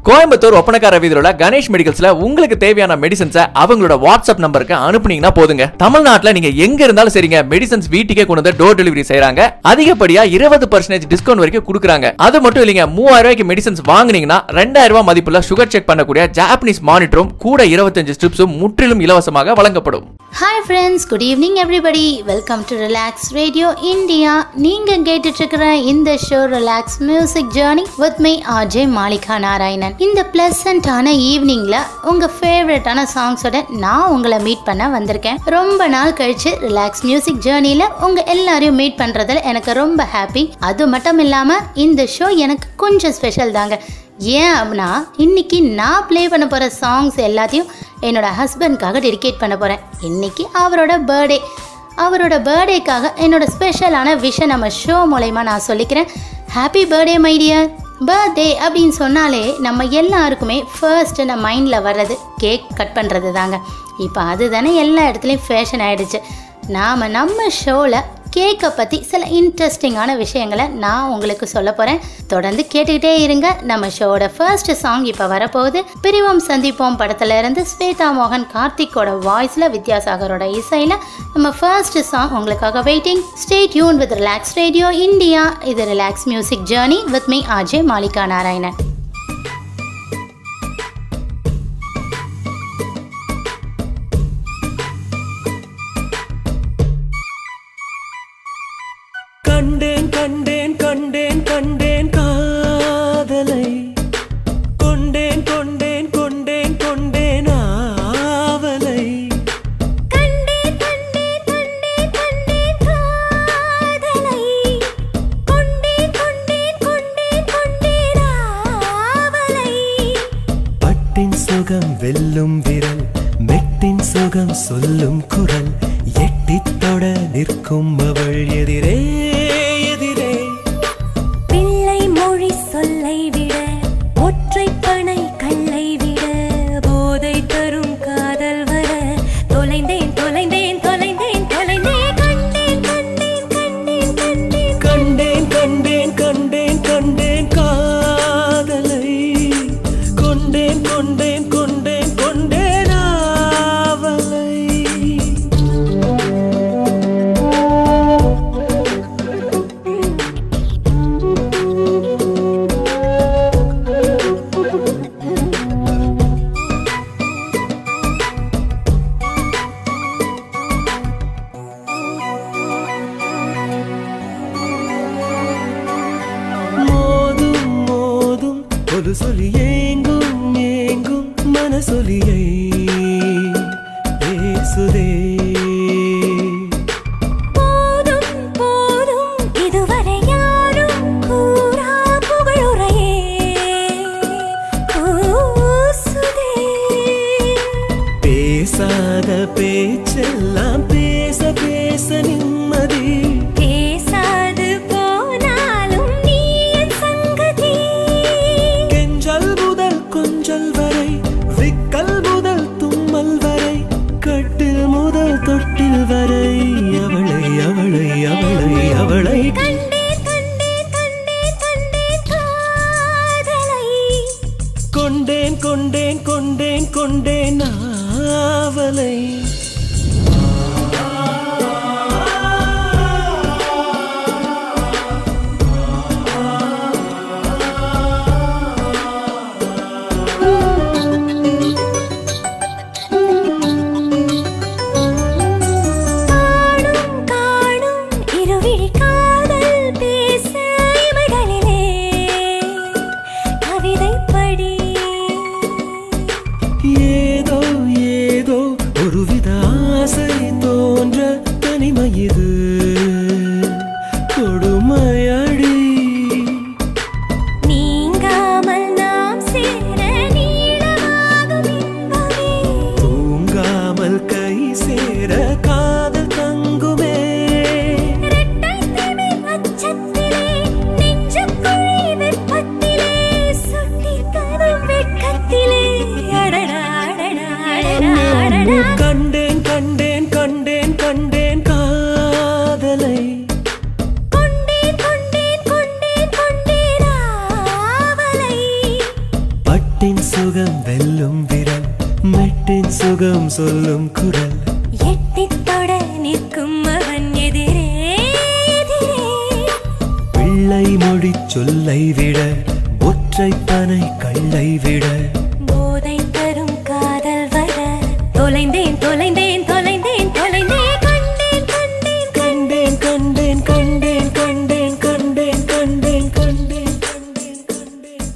கோயம்புத்தூர் ஒப்பனக்கார வீதியில கணேஷ் மெடிக்கல்ஸ்ல உங்களுக்கு தேவையான மெடிசன்ஸை அவங்களோட வாட்ஸ்அப் நம்பருக்கு அனுப்புனீங்கன்னா போதுங்க தமிழ்நாட்டுல நீங்க எங்க இருந்தாலும் சரிங்க மெடிசன்ஸ் வீட்டுக்கே கொண்டு வந்து டோர் டெலிவரி செய்றாங்க அதிகப்படியா இருபது பர்சன்டேஜ் டிஸ்கவுண்ட் வரைக்கும் கொடுக்குறாங்க அது மட்டும் இல்லைங்க மூவாயிரம் ரூபாய்க்கு மெடிசன்ஸ் வாங்குனீங்கன்னா ரெண்டாயிரம் ரூபாய் மதிப்புள்ள சுகர் செக் பண்ணக்கூடிய ஜாப்பனீஸ் மானிட்டரும் கூட இருபத்தஞ்சு ஸ்ட்ரிப்ஸும் முற்றிலும் இலவசமாக வழங்கப்படும் hi friends good evening everybody welcome to relax radio India நீங்கள் கேட்டுட்டு இருக்கிற இந்த show relax music journey with my RJ Malika Narayanan இந்த பிளசண்டான ஈவினிங்கில் உங்கள் ஃபேவரட்டான சாங்ஸோட நான் உங்களை மீட் பண்ண வந்திருக்கேன் ரொம்ப நாள் கழிச்சு ரிலாக்ஸ் மியூசிக் ஜேர்னியில் உங்கள் எல்லாரையும் மீட் பண்ணுறதுல எனக்கு ரொம்ப ஹாப்பி அது மட்டும் இல்லாமல் இந்த ஷோ எனக்கு கொஞ்சம் ஸ்பெஷல் தாங்க ஏன் அப்படின்னா இன்னைக்கு நான் ப்ளே பண்ண போகிற சாங்ஸ் எல்லாத்தையும் என்னோட ஹஸ்பண்ட்காக டெடிகேட் பண்ண போகிறேன் இன்னைக்கு அவரோட பர்த்டே அவரோட பர்த்டேக்காக என்னோட ஸ்பெஷலான விஷயம் நம்ம ஷோ மூலயமா நான் சொல்லிக்கிறேன் happy birthday my dear birthday அப்படின்னு சொன்னாலே நம்ம எல்லாருக்குமே ஃபர்ஸ்ட் நம்ம மைண்டில் வர்றது கேக் கட் பண்ணுறது தாங்க இப்போ அதுதானே எல்லா இடத்துலையும் ஃபேஷன் ஆயிடுச்சு நாம் நம்ம ஷோவில் கேக்கை பற்றி சில இன்ட்ரெஸ்டிங்கான விஷயங்களை நான் உங்களுக்கு சொல்ல போகிறேன் தொடர்ந்து கேட்டுக்கிட்டே இருங்க நம்ம ஷோவோட ஃபர்ஸ்ட் சாங் இப்போ வரப்போகுது பிரிவோம் சந்திப்போம் படத்துல இருந்து ஸ்வேதா மோகன் கார்த்திக்கோட வாய்ஸில் வித்யாசாகரோட இசையில் நம்ம ஃபர்ஸ்ட் சாங் உங்களுக்காக waiting stay tune with relax radio India இது relax music journey with me RJ Malika Narayanan கண்டேன் கண்டேன் கண்டேன் கண்டேன் காதலை கொண்டேன் கொண்டேன் கொண்டேன் கொண்டேன் ஆவலை கண்டேன் கண்டேன் கண்டேன் கண்டேன் காதலை கொண்டேன் கொண்டேன் கொண்டேன் கொண்டேன் ஆவலை பட்டின் சுகம் வெல்லும் விரல் மெட்டின் சுகம் சொல்லும் குரல் எட்டித் தொட நிற்கும் அவள் எதிரே எதிரே பிள்ளை மொழி சொல்லை விட ஒற்றை பனை கல்லை விட போதை தரும் காதல் வர தொலைந்தேன் தொலைந்தேன் தொலைந்தேன் தொலைந்தேன் கண்டேன் கண்டேன் கண்டேன் கண்டேன் கண்டேன் கண்டேன் கண்டேன் கண்டேன் காதலை கொண்டேன் கொண்டேன் கொண்டேன் கொண்டேன் ஆவலை மோதும் மோதும் ஒரு சொல்லி ஏங்கும் ஏங்கும் மனசொலியை பேசுதே போதும் போதும் இதுவரை யாரும் கூறா புகழுரையே கூசுதே பேசாத பேச்செல்லாம் பேச பேச நிம்மதி பேசாது போனாலும் நீ என் சங்கதி கெஞ்சல் முதல் கொஞ்சல் வரை விக்கல் முதல் தும்மல் வரை கட்டில் முதல் தொட்டில் வரை அவளை அவளை அவளை அவளை கண்டேன் கண்டேன் கண்டேன் கண்டேன் காதலை கொண்டேன் கொண்டேன் கொண்டேன் கொண்டேன் ஆவலை காணும் காணும் இருவிழி காதல் பேச இமைகளிலே கவிதை படி ஏதோ ஏதோ ஒருவித ஆசை தோன்ற தனிமை இது கொடுமையடி நீங்காமல் நாம் சேர நீளமாகும் இன்பமே தூங்காமல் கை சேர காதல் தங்குமே இரட்டை திமிர் அச்சத்திலே நெஞ்சுக்குழி வெப்பத்திலே சுட்டி தரும் வெட்கத்திலே அடடா அடடா அடடா அடடா கண்டேன் கண்டேன் கண்டேன் கண்டேன் காதலை கொண்டேன் கொண்டேன் கொண்டேன் கொண்டேன் ஆவலை சுகம் வெல்லும் விரல் மெட்டின் சுகம் சொல்லும் குரல் எட்டித் தொட நிற்கும் அவன் எதிரே எதிரே பிள்ளை மொழி சொல்லை விட ஒற்றை பனை கள்ளை விட போதை தரும் காதல் வர தொலைந்தேன் தொலைந்தேன் தொலைந்தேன் தொலைந்தேன் கண்டேன் கண்டேன் கண்டேன் கண்டேன் கண்டேன் கண்டேன் கண்டேன் கண்டேன் கண்டேன்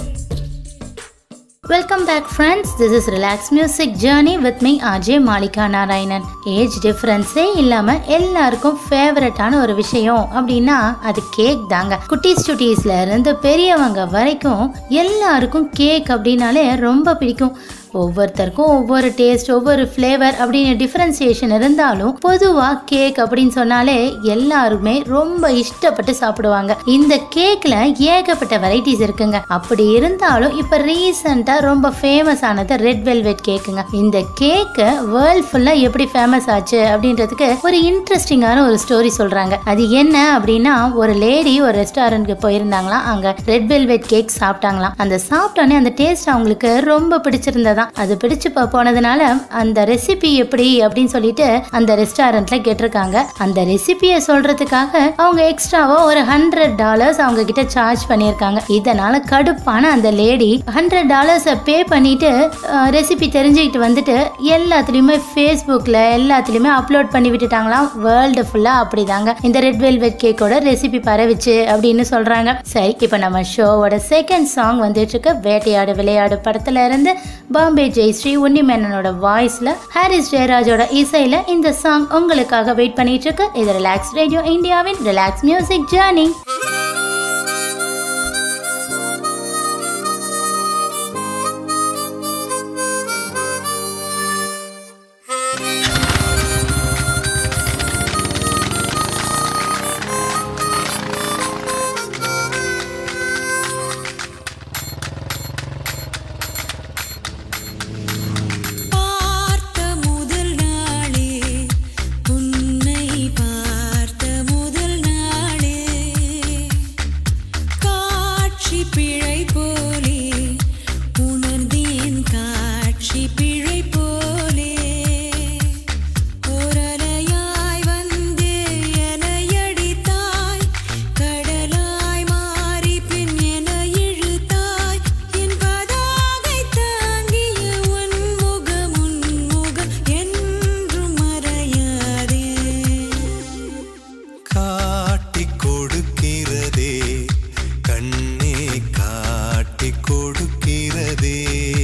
welcome back friends this is relax music journey with me RJ Malika Narayanan age டிஃப்ரென்ஸே இல்லாம எல்லாருக்கும் ஃபேவரட்டான ஒரு விஷயம் அப்படின்னா அது கேக் தாங்க குட்டீஸ் சுட்டீஸ்ல இருந்து பெரியவங்க வரைக்கும் எல்லாருக்கும் கேக் அப்படின்னாலே ரொம்ப பிடிக்கும் ஒவ்வொருத்தருக்கும் ஒவ்வொரு டேஸ்ட் ஒவ்வொரு ஃப்ளேவர் அப்படின்னு டிஃப்ரென்சியேஷன் இருந்தாலும் பொதுவாக கேக் அப்படின்னு சொன்னாலே எல்லாருமே ரொம்ப இஷ்டப்பட்டு சாப்பிடுவாங்க இந்த கேக்கில் ஏகப்பட்ட வெரைட்டிஸ் இருக்குங்க அப்படி இருந்தாலும் இப்போ ரீசெண்டாக ரொம்ப ஃபேமஸ் ஆனது ரெட் வெல்வெட் கேக்குங்க இந்த கேக்கு வேர்ல்ட் ஃபுல்லாக எப்படி ஃபேமஸ் ஆச்சு அப்படின்றதுக்கு ஒரு இன்ட்ரெஸ்டிங்கான ஒரு ஸ்டோரி சொல்கிறாங்க அது என்ன அப்படின்னா ஒரு லேடி ஒரு ரெஸ்டாரண்ட்க்கு போயிருந்தாங்களாம் அங்கே ரெட் வெல்வெட் கேக் சாப்பிட்டாங்களாம் அந்த சாப்பிட்டோன்னே அந்த டேஸ்ட் அவங்களுக்கு ரொம்ப பிடிச்சிருந்ததா அது பிடிச்சு போ- போனதுனால அந்த ரெசிபி எப்படி அப்படின்னு சொல்லிட்டு அந்த ரெஸ்டாரண்ட்ல கேட்டிருக்காங்க அந்த ரெசிபியை சொல்றதுக்காக அவங்க எக்ஸ்ட்ராவா ஒரு ஹண்ட்ரட் டாலர்ஸ் அவங்க கிட்ட சார்ஜ் பண்ணியிருக்காங்க இதனால கடுப்பான அந்த லேடி ஹண்ட்ரட் டாலர்ஸை பே பண்ணிட்டு ரெசிபி தெரிஞ்சுக்கிட்டு வந்துட்டு எல்லாத்துலேயுமே ஃபேஸ்புக்கில் எல்லாத்துலேயுமே அப்லோட் பண்ணி விட்டுட்டாங்களாம் வேர்ல்டு ஃபுல்லாக அப்படிதாங்க இந்த ரெட் வெல்வெட் கேக்கோட ரெசிபி பரவிச்சு அப்படின்னு சொல்றாங்க சரி இப்போ நம்ம ஷோவோட செகண்ட் சாங் வந்துட்டு இருக்கு வேட்டையாடு விளையாடு படத்துல இருந்து பாம்பே ஜெயஸ்ரீ உன்னிமேனனோட வாய்ஸ்ல ஹாரிஸ் ஜெயராஜோட இசையில இந்த சாங் உங்களுக்காக வெயிட் பண்ணிட்டு இருக்கு இது ரிலாக்ஸ் ரேடியோ இந்தியாவின் ரிலாக்ஸ் மியூசிக் ஜேர்னி பார்த்த முதல் நாளே உன்னை பார்த்த முதல் நாளே காட்சி பிழை போலே உணர்ந்தேன் காட்சி பிழை போலே ஓரலையாய் வந்து என்னை அடித்தாய் கடலாய் மாறி பின் என இழுத்தாய் என் பதாகை தாங்கிய உன் முகம் உன் முகம் என்றும் மறையாதே காட்டிக் கொடுக்கிறதே கண்ணே காட்டிக் கொடுக்கிறதே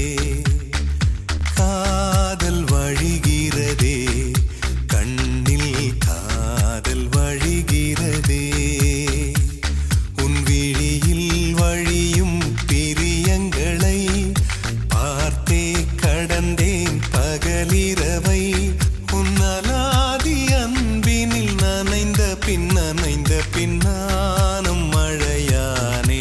காதல் வழிகிறதே கண்ணில் காதல் வழிகிறதே உன் விழியில் வழியும் பிரியங்களை பார்த்தே கடந்தேன் பகலிரவை உன் அலாதி அன்பினில் நனைந்த பின் நனைந்த பின்னானும் மழையானே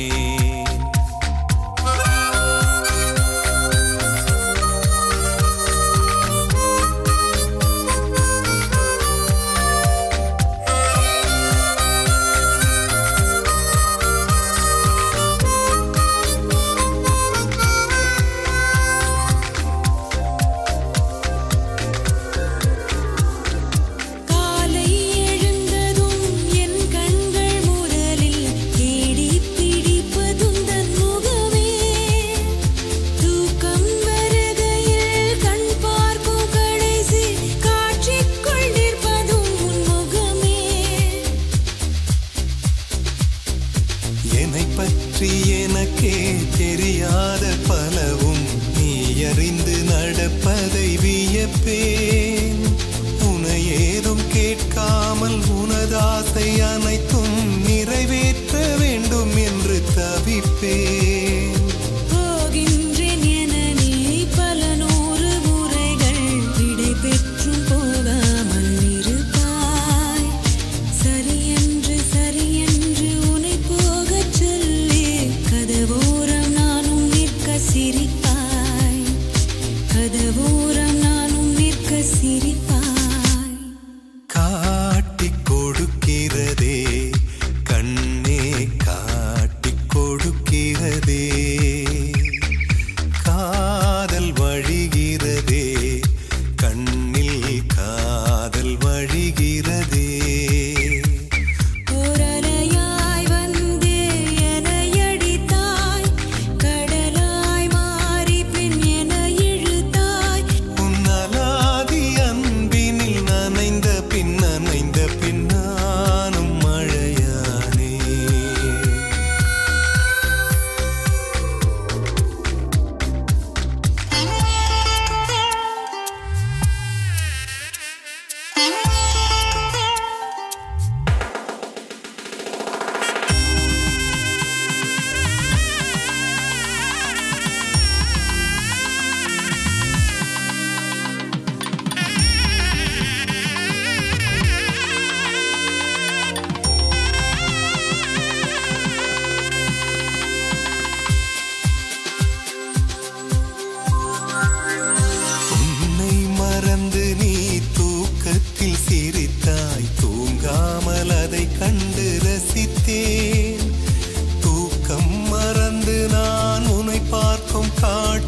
காலை எழுந்ததும் என் கண்கள் முதலில் தேடி பிடிப்பதும் தன் முகமே தூக்கம் வருகையில் கண் பார்க்கும் கடைசி காட்சிக்குள் நிற்பதும் உன் முகமே என்னை பற்றி எனக்கே தெரியாத பலவும் நீ அறிந்து நடப்பதை வியப்பேன் உனை ஏதும் கேட்காமல் உனதாசை அனைத்தும் நிறைவேற்ற வேண்டும் என்று தவிப்பேன் போகின்றேன் என நீ பல நூறு முறைகள் விடை பெற்றும் போகாமல் இருப்பாய் சரியென்று சரியென்று உன்னை போகச் சொல்லி கதவோரம் நானும் நிற்க சிரிப்பாய் கதவோரம் நானும் நிற்க சிரிப்பாய் காட்டிக் கொடுக்கிறதே கண்ணே காட்டிக் கொடுக்கிறதே கா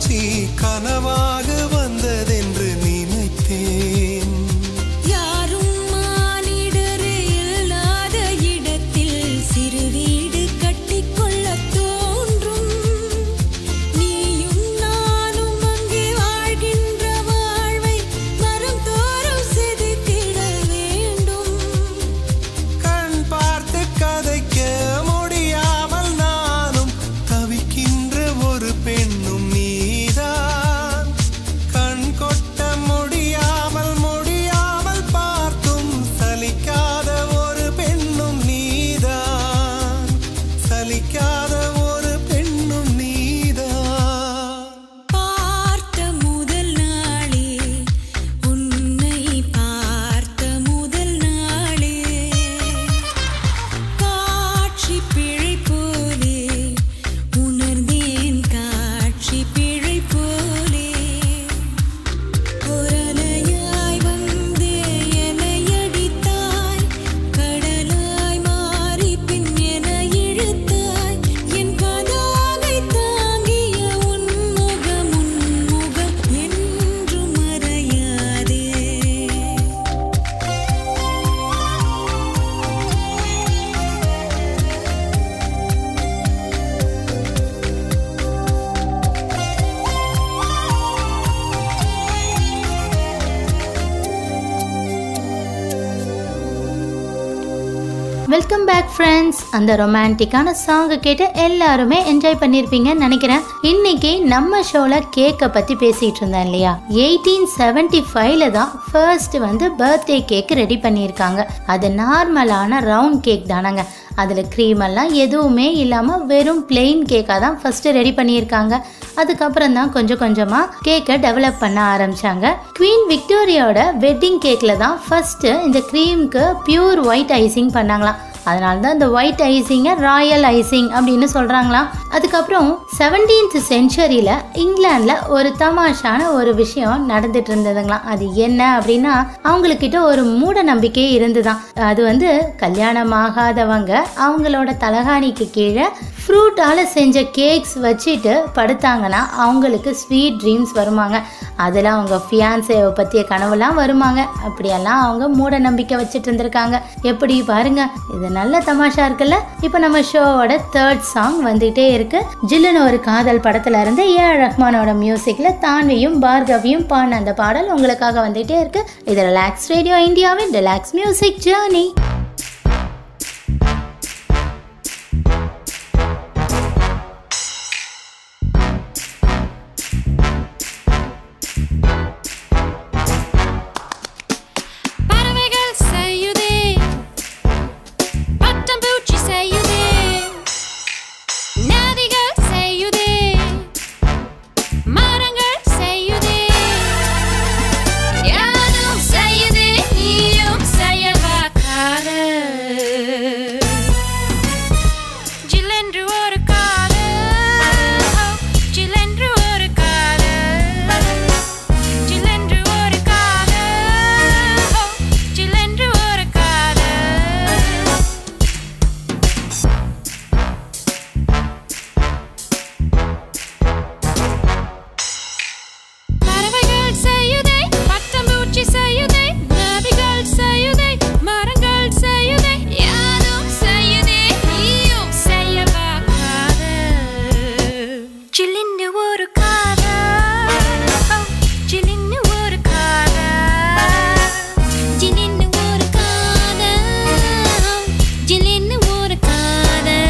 காட்சி கனவாக வந்ததென்று நினைத்தேன் யாரும் மானிடரே இல்லாத இடத்தில் சிறு வீடு கட்டிக்கொள்ளத் தோன்றும் நீயும் நானும் அங்கே வாழ்கின்ற வாழ்வை மரம் தோறும் செதுக்கிட வேண்டும் கண் பார்த்து கதைக்க முடியாமல் நானும் தவிக்கின்ற ஒரு பெண்ணும் நீதான் கண் கொட்ட முடியாமல் முடியாமல் பார்த்தும் சலிக்காத ஒரு பெண்ணும் நீதான் சலிக்காத ஒரு பெண்ணும் நீதான் பார்த்த முதல் நாளே உன்னை பார்த்த முதல் நாளே காட்சி பிழை போலே உணர்ந்தேன் காட்சி பிழை போலே ஒரலையாய் வந்தே என்னை அடித்தாய் கடலாய் மாறி பின் என இழுத்தாய் என் பதாகை தாங்கிய உன் முகம் உன் முகம் என்றும் மறையாதே வெல்கம் பேக் ஃப்ரெண்ட்ஸ் அந்த ரொமான்டிக்கான சாங்கை கேட்டு எல்லாருமே என்ஜாய் பண்ணியிருப்பீங்கன்னு நினைக்கிறேன் இன்னைக்கு நம்ம ஷோவில் கேக்கை பற்றி பேசிகிட்டு இருந்தேன் இல்லையா எயிட்டீன் செவன்டி ஃபைவ்ல தான் ஃபர்ஸ்ட் வந்து பர்த்டே கேக் ரெடி பண்ணியிருக்காங்க அது நார்மலான ரவுண்ட் கேக் தானங்க அதில் க்ரீம் எல்லாம் எதுவுமே இல்லாமல் வெறும் பிளெயின் கேக்காக தான் ஃபஸ்ட்டு ரெடி பண்ணியிருக்காங்க அதுக்கப்புறம் தான் கொஞ்சம் கொஞ்சமாக கேக்கை டெவலப் பண்ண ஆரம்பிச்சாங்க குவீன் விக்டோரியாவோட வெட்டிங் கேக்கில் தான் ஃபஸ்ட்டு இந்த க்ரீம்க்கு பியூர் ஒயிட் ஐசிங் பண்ணாங்களாம் அதனால தான் இந்த ஒயிட் ஐசிங்கை ராயல் ஐசிங் அப்படின்னு சொல்கிறாங்களாம் அதுக்கப்புறம் செவன்டீன்த் செஞ்சுரியில் இங்கிலாண்டில் ஒரு தமாஷான ஒரு விஷயம் நடந்துட்டு இருந்ததுங்களாம் அது என்ன அப்படின்னா அவங்கக்கிட்ட ஒரு மூட நம்பிக்கை இருந்துதான் அது வந்து கல்யாணம் ஆகாதவங்க அவங்களோட தலகாணிக்கு கீழே ஃப்ரூட்டால் செஞ்ச கேக்ஸ் வச்சுட்டு படுத்தாங்கன்னா அவங்களுக்கு ஸ்வீட் ட்ரீம்ஸ் வருமாங்க அதில் அவங்க ஃபியான்சேவை பற்றிய கனவுலாம் வருமாங்க அப்படியெல்லாம் அவங்க மூட நம்பிக்கை வச்சுட்டு இருந்திருக்காங்க எப்படி பாருங்க இது நல்ல தமாஷா இருக்குல்ல இப்போ நம்ம ஷோவோட தேர்ட் சாங் வந்துகிட்டே இருக்கு ஜில்லுன்னு ஒரு காதல் படத்துல இருந்து ஏ ஆர் ரஹ்மானோட மியூசிக்ல தான்வியும் பார்கவியும் பாடின அந்த பாடல் உங்களுக்காக வந்துகிட்டே இருக்கு இது ரிலாக்ஸ் ரேடியோ இந்தியாவின் ரிலாக்ஸ் மியூசிக் ஜேர்னி பறவைகள் செய்யுதே பட்டம்பூச்சி செய்யுதே நதிகள் செய்யுதே மரங்கள் செய்யுதே யாரும் செய்யுதே நீயும் செய்யவா காதல் ஜில்லென்று ஒரு காதல் ஜில்லென்று ஒரு காதல் ஜில்லென்று ஒரு காதல் ஜில்லென்று ஒரு காதல் பறவைகள் செய்யுதே பட்டம்பூச்சி செய்யுதே நதிகள் செய்யுதே மரங்கள் செய்யுதே யாரும் செய்யுதே நீயும் செய்யவா காதல் ஜில்லின்னு ஒரு காதல் ஜில்லின்னு ஒரு காதல் ஜில்லின்னு ஒரு காதல் ஜில்லின்னு ஒரு காதல்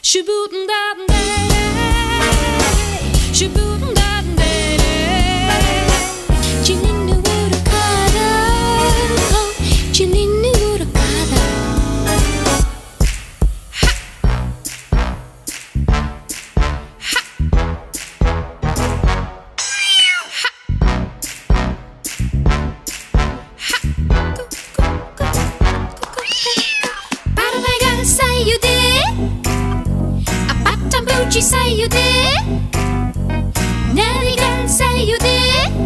சின்ன ஒரு காதல் சின்ன ஒரு காதல் பறவைகள் செய்யுதே பட்டாம்பூச்சி செய்யுதே நரிகள் செய்யுதே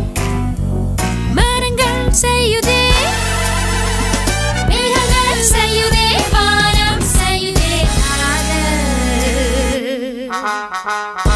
மரங்கள் செய்யுதே மேகங்கள் செய்யுதே வானம் செய்யுதே காதல்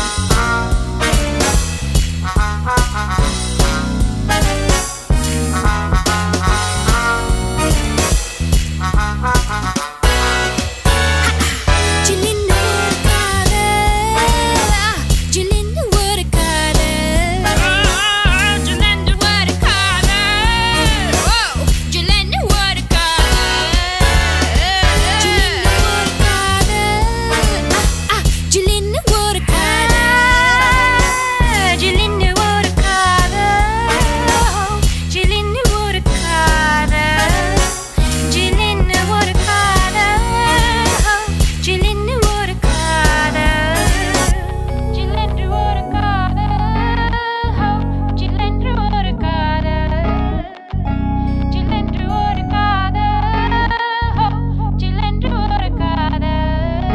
சில்லின்னு ஒரு காதல் சில்லின்னு ஒரு காதல் சில்லின்னு ஒரு காதல் சில்லின்னு ஒரு காதல் சில்லின்னு ஒரு காதல் சில்லின்னு ஒரு காதல் சில்லின்னு ஒரு காதல் சில்லின்னு ஒரு காதல் சில்லின்னு ஒரு காதல் சில்லின்னு ஒரு காதல் சில்லென்று ஒரு காதல் சில்லென்று ஒரு காதல் சில்லென்று ஒரு காதல் சில்லென்று ஒரு காதல்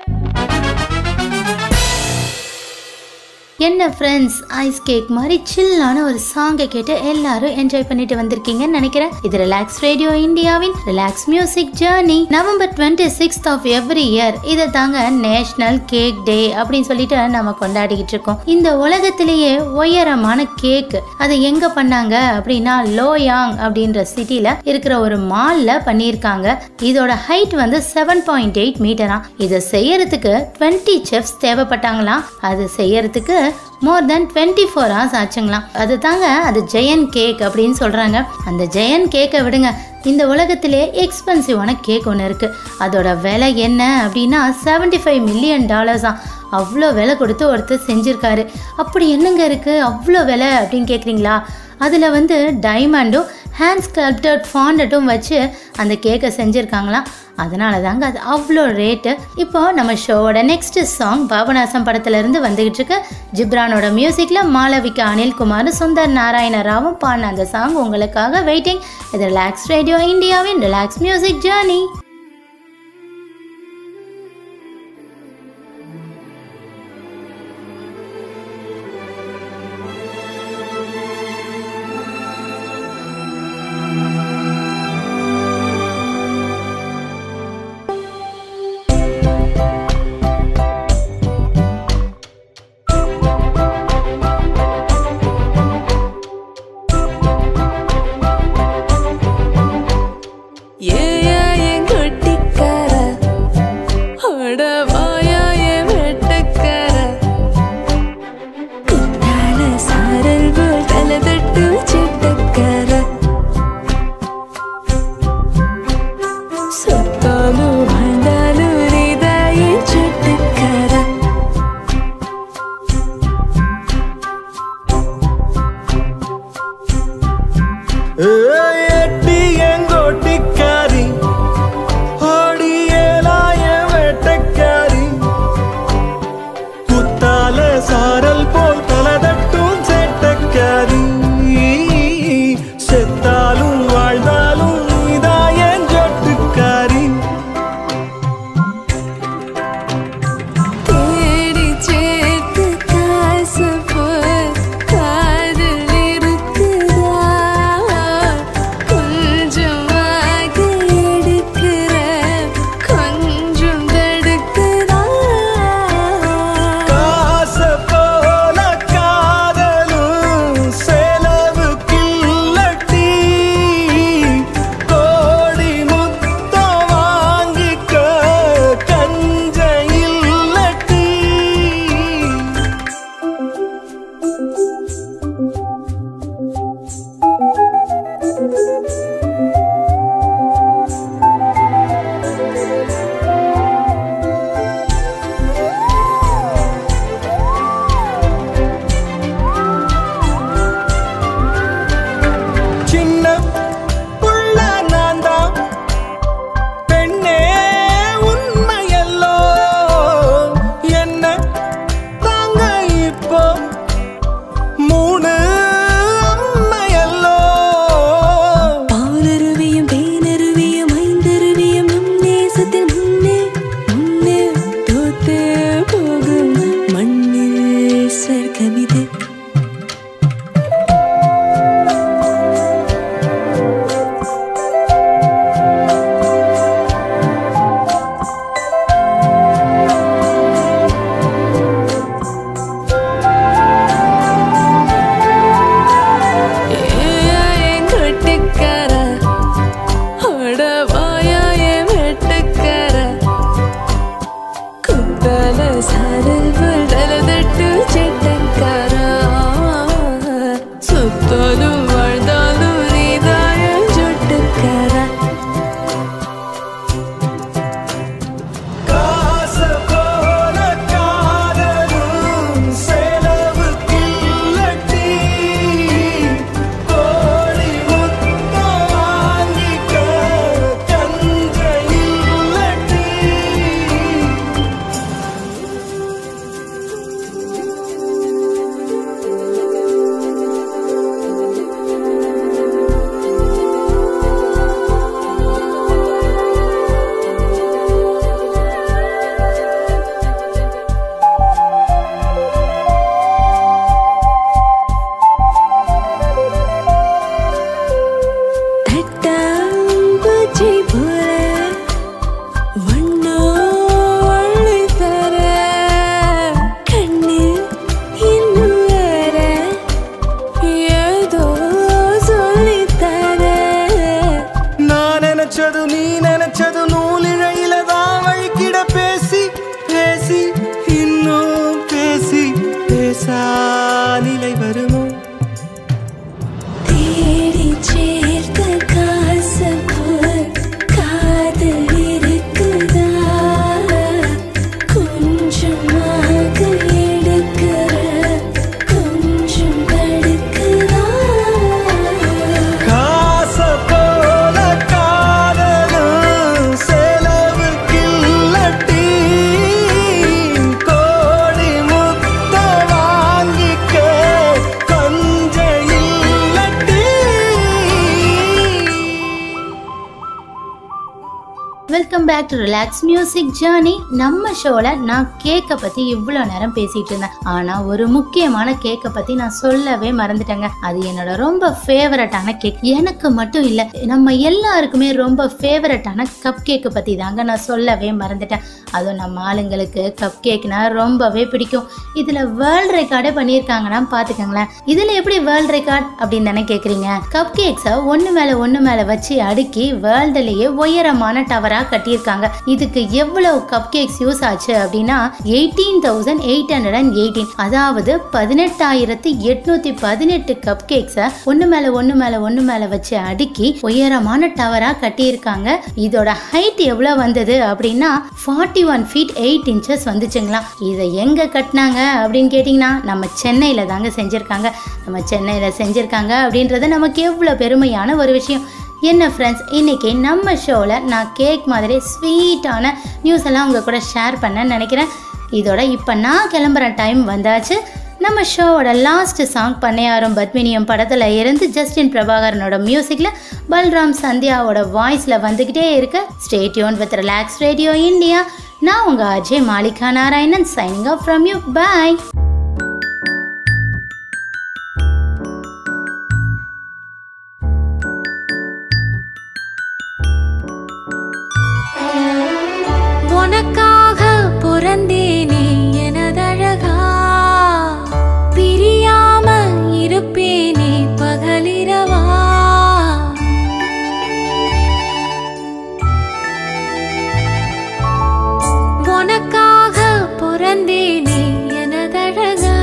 என்ன ஃப்ரெண்ட்ஸ் ஐஸ் கேக் மாதிரி சில்லான ஒரு சாங்கை கேட்டு எல்லாரும் என்ஜாய் பண்ணிட்டு வந்திருக்கீங்கன்னு நினைக்கிறேன் இது ரிலாக்ஸ் ரேடியோ இந்தியாவின் relax music journey November twenty sixth of every year இதை தாங்க நேஷனல் கேக் டே அப்படின்னு சொல்லிட்டு நம்ம கொண்டாடிக்கிட்டு இருக்கோம் இந்த உலகத்திலேயே உயரமான கேக் அதை எங்க பண்ணாங்க அப்படின்னா லோயாங் அப்படின்ற சிட்டில இருக்கிற ஒரு மால்ல பண்ணியிருக்காங்க இதோட ஹைட் வந்து செவன் பாயிண்ட் எயிட் மீட்டரா இதை செய்யறதுக்கு டுவெண்ட்டி செஃப்ஸ் தேவைப்பட்டாங்களாம் அது செய்யறதுக்கு more than twenty four hours ஆச்சுங்களாம் அது தாங்க அது ஜெயன் கேக் அப்படின்னு சொல்கிறாங்க அந்த ஜெயன் கேக்கை விடுங்க இந்த உலகத்திலே எக்ஸ்பென்சிவான கேக் ஒன்று இருக்குது அதோட விலை என்ன அப்படின்னா செவன்டி ஃபைவ் மில்லியன் டாலர்ஸாம் அவ்வளோ விலை கொடுத்து ஒருத்தர் செஞ்சுருக்காரு அப்படி என்னங்க இருக்குது அவ்வளோ விலை அப்படின்னு கேட்குறீங்களா அதில் வந்து டைமண்டும் ஹேண்ட் ஸ்கல்ப்டட் ஃபாண்டட்டும் வச்சு அந்த கேக்கை செஞ்சுருக்காங்களாம் அதனால தாங்க அது அவ்வளோ ரேட்டு இப்போ நம்ம ஷோவோட நெக்ஸ்ட் சாங் பாபநாசம் படத்துல இருந்து வந்துகிட்டு இருக்கு ஜிப்ரானோட மியூசிக்ல மாளவிகா அனில்குமார் சுந்தர் நாராயண ராவும் பாடின அந்த சாங் உங்களுக்காக வெயிட்டிங் இது ரிலாக்ஸ் ரேடியோ இந்தியாவின் ரிலாக்ஸ் மியூசிக் ஜேர்னி ஏயா என் கொட்டிக்கார அட வாயா என் வெட்டக்கார குத்தால சாரல் போல் தலை தட்டு சிட்டக்கார சொத்தாலும் வாழ்ந்தாலும் நீதாயே சிட்டக்கார எட்டி எங்கோட்டிக்காரி ஓடியலாய வெட்டக்காரி back to relax music journey நம்ம ஷோல நான் கேக்கை பத்தி இவ்வளோ நேரம் பேசிட்டு இருந்தேன் ஆனா ஒரு முக்கியமான கேக்கை பத்தி நான் சொல்லவே மறந்துட்டேங்க அது என்னோட ரொம்ப ஃபேவரட்டான கேக் எனக்கு மட்டும் இல்ல நம்ம எல்லாருக்குமே ரொம்ப ஃபேவரட்டான கப் கேக்கை பத்தி தாங்க நான் சொல்லவே மறந்துட்டேன் அதுவும் நம்ம ஆளுங்களுக்கு கப் கேக்னா ரொம்பவே பிடிக்கும் இதுல வேர்ல்ட் ரெக்கார்டே பண்ணியிருக்காங்கன்னா பாத்துக்கோங்களேன் இதுல எப்படி வேர்ல்ட் ரெக்கார்ட் அப்படின்னு தானே கேக்குறீங்க கப் கேக்ஸை ஒண்ணு மேல ஒண்ணு மேல வச்சு அடுக்கி வேர்ல்டுலயே உயரமான டவரா கட்டியிருக்காங்க இதுக்கு எவ்வளவு கப் கேக்ஸ் யூஸ் ஆச்சு அப்படின்னா eighteen thousand eight hundred and eighteen அதாவது பதினெட்டாயிரத்தி எட்நூத்தி பதினெட்டு கப் கேக்ஸை ஒண்ணு மேல ஒண்ணு மேல ஒண்ணு மேல வச்சு அடுக்கி உயரமான டவரா கட்டியிருக்காங்க இதோட ஹைட் எவ்வளவு வந்தது அப்படின்னா forty one feet eight inches வந்துச்சுங்களாம் இதை எங்க கட்டினாங்க அப்படின்னு கேட்டிங்கன்னா நம்ம சென்னையில தாங்க செஞ்சிருக்காங்க நம்ம சென்னையில செஞ்சிருக்காங்க அப்படின்றது நமக்கு எவ்வளோ பெருமையான ஒரு விஷயம் என்ன ஃப்ரெண்ட்ஸ் இன்னைக்கு நம்ம ஷோவில் நான் கேக் மாதிரி ஸ்வீட்டான நியூஸ் எல்லாம் உங்கள் கூட ஷேர் பண்ண நினைக்கிறேன் இதோட இப்போ நான் கிளம்புற டைம் வந்தாச்சு நம்ம ஷோவோட லாஸ்ட் சாங் பண்ணையாரும் பத்மினியம் படத்தில் இருந்து ஜஸ்டின் பிரபாகரனோட மியூசிக்கில் பல்ராம் சந்தியாவோட வாய்ஸில் வந்துக்கிட்டே இருக்கு stay tune with relax radio India நான் உங்கள் RJ Malika Narayanan signing off from you bye உனக்காக பிறந்தேனே எனதழகா பிரியாம இருப்பேனே பகலிரவா உனக்காக பிறந்தேனே எனதழகா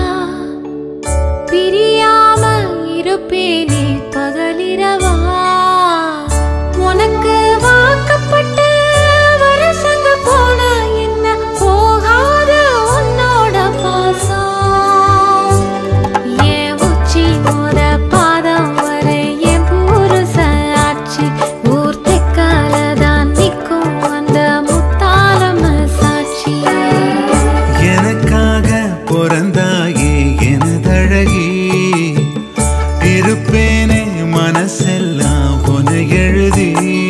பிரியாம இருப்பேனே பகலிரவா உனக்கு வாக்கப்பட்டு வருஷங்க போன என்ன போகாத உன்னோட பாசம் என் உச்சி மோத பாதம் வரை என் புருஷ ஆட்சி ஊர் தெக்காலதான் நிற்கும் அந்த முத்தாரம சாட்சி எனக்காக பிறந்தாயே எனதழகி இருப்பேனே மனசெல்லாம் உன எழுதி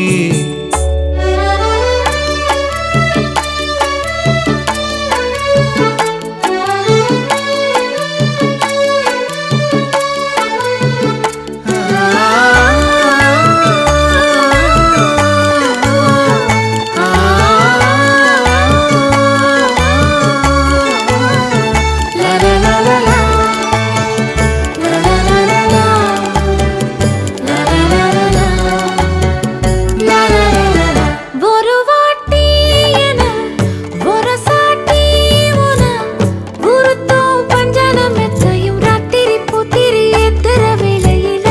ஒரு வாட்டி என ஒரு சாட்டி உன உருத்தும் பஞ்சனம் எத்தையும் ராத்திரி புத்திரி எத்திர வேளையில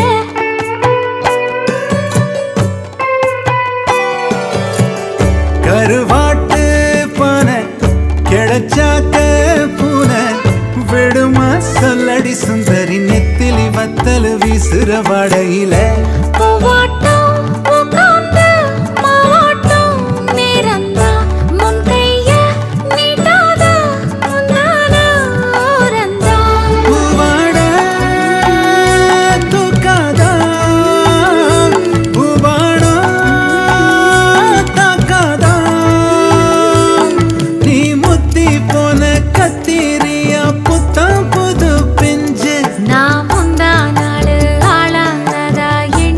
கருவாட்டு பானை கிடைச்சாக்க பூனை விடுமா சொல்லடி சுந்தரி நெத்திலி வத்தல் வீசுற வடையில பூவாட்டம் உட்கார்ந்து மாவாட்டம் நேரந்தான் முன் கைய நீட்டாத முன்னால ஓரந்தான் பூவாட தூக்காதா பூவாடா தாக்காதா நீ முத்தி போன கத்திரியா புத்தம் புது பிஞ்சு நான் முந்தா நாடு ஆளானதா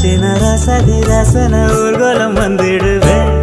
சின்ன ரசதி ரசன ஊர்கோலம் வந்துடுவேன்